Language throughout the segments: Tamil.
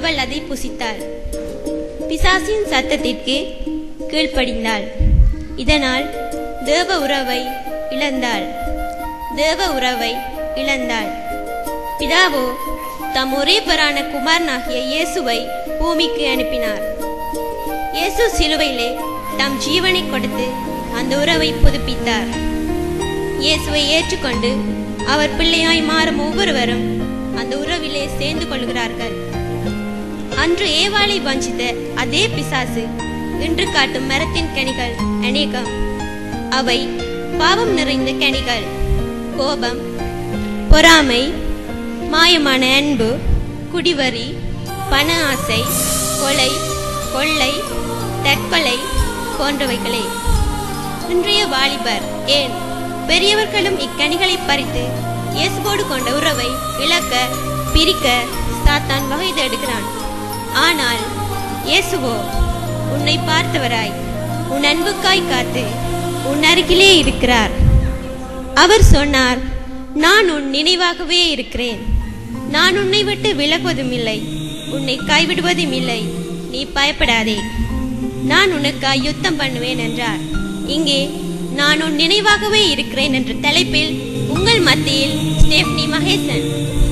அவள் அதை புசித்தாள் பிசாசின் சத்தத்திற்கு கீழ்ப்படிந்தாள் இதனால் தேவ உறவை இழந்தாள் தேவ உறவை இழந்தாள் பிதாவோ தம் ஒரே பரான குமாரனாகிய இயேசுவை பூமிக்கு அனுப்பினார் இயேசு சிலுவையிலே தம் ஜீவனை கொடுத்து அந்த உறவை புதுப்பித்தார் இயேசுவை ஏற்றுக்கொண்டு அவர் பிள்ளையாய் மாறும் ஒவ்வொருவரும் அந்த உறவிலே சேர்ந்து கொள்கிறார்கள் அன்று ஏவாளை வஞ்சித்த அதே பிசாசு இன்று காட்டும் மரத்தின் கனிகள் அநேகம் அவை பாவம் நிறைந்த கனிகள் கோபம் பொறாமை மாயமான அன்பு குடிவரி பண ஆசை கொலை கொள்ளை தற்கொலை போன்றவைகளே இன்றைய வாலிபர் ஏன் பெரியவர்களும் இக்கனிகளை பறித்து இயேசுவோடு கொண்ட உறவை இழக்க பிரிக்க சாத்தான் வகை தேடுகிறான் ஆனால் இயேசுவோ உன்னை பார்த்தவராய் உன் அன்புக்காய் காத்து உன் அருகிலே இருக்கிறார் அவர் சொன்னார் நான் உன் நினைவாகவே இருக்கிறேன் நான் உன்னை விட்டு விலகுவதும் இல்லை உன்னை கைவிடுவதும் இல்லை நீ பயப்படாதே நான் உனக்காய் யுத்தம் பண்ணுவேன் என்றார் இங்கே நான் உன் நினைவாகவே இருக்கிறேன் என்ற தலைப்பில் உங்கள் மத்தியில் ஸ்டெப்னி மகேசன்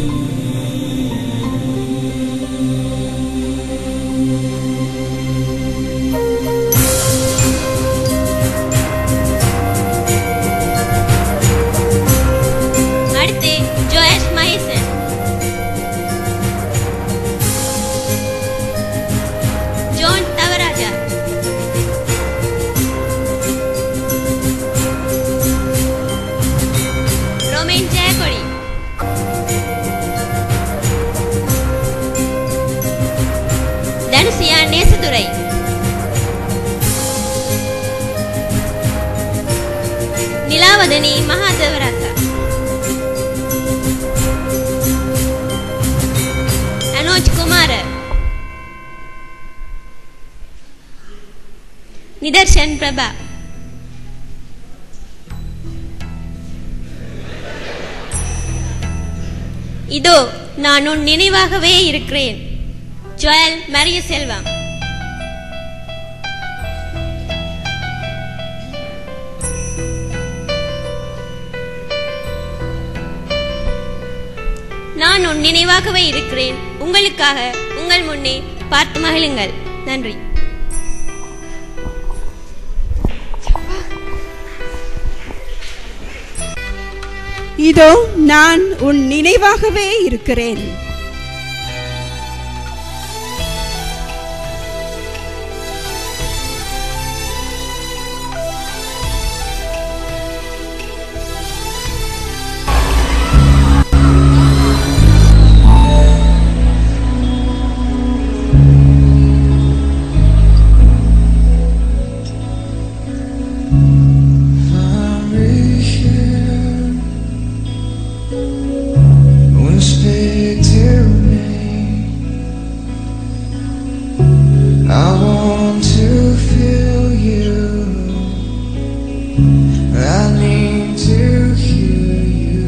அடுத்து ஜோயஷ் மகேசன் ஜோன் தவராஜா ரோமேன் ஜெயக்கொடி தனுசியா நேசதுரை நிலாவதனி மகாதேவராசா அனோஜ் குமார் நிதர்ஷன் பிரபா இதோ நான் உன் நினைவாகவே இருக்கிறேன் ஜோயல் மரிய செல்வம் நான் உன் நினைவாகவே இருக்கிறேன் உங்களுக்காக உங்கள் முன்னே பார்த்து மகிழுங்கள் நன்றி இதோ நான் உன் நினைவாகவே இருக்கிறேன் Won't speak to me. I want to feel you. I need to hear you.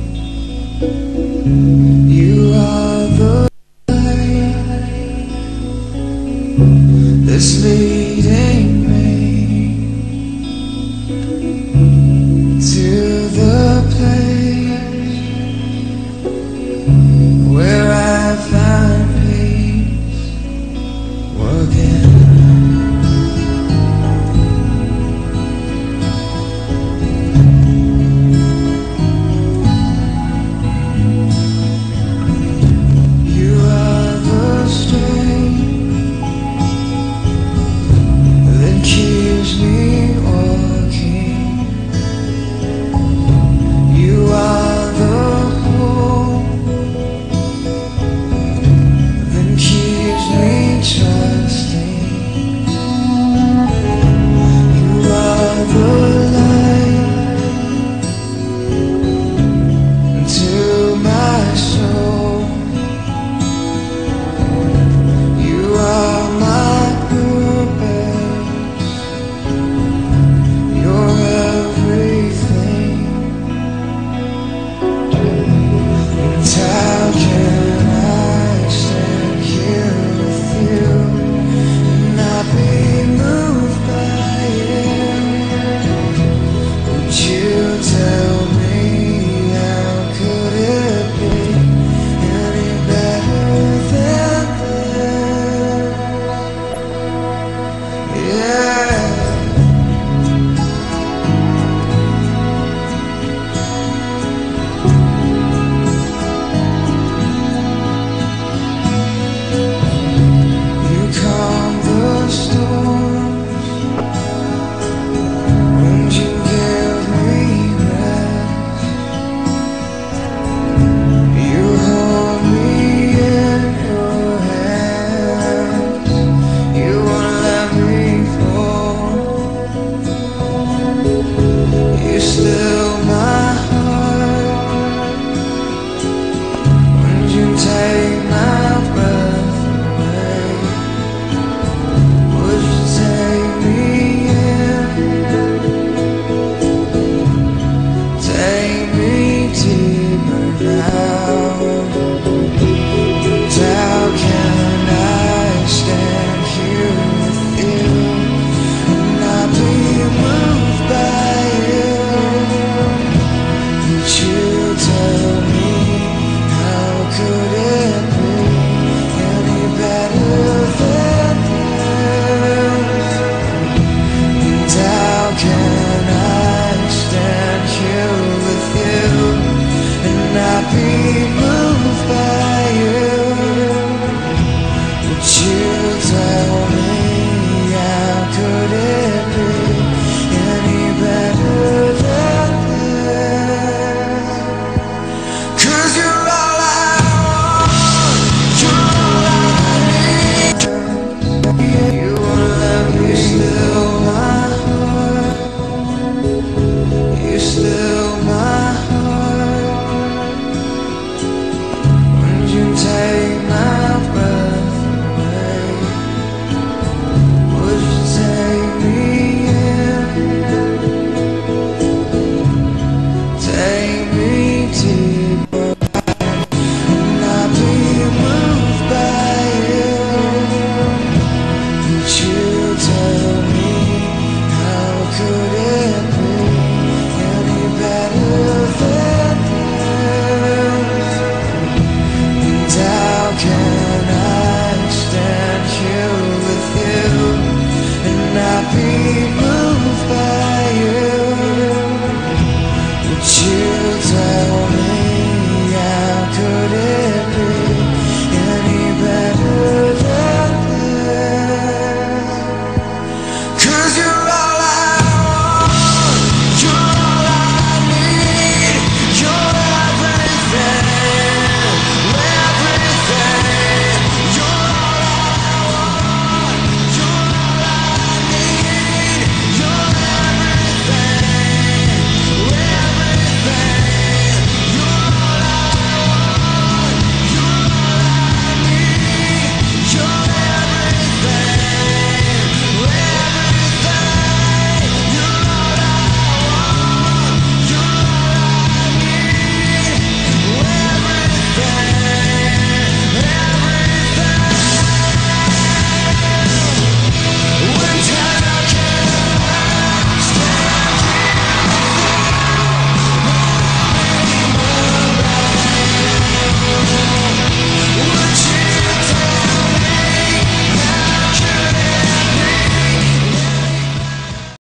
You are the light that's leading me.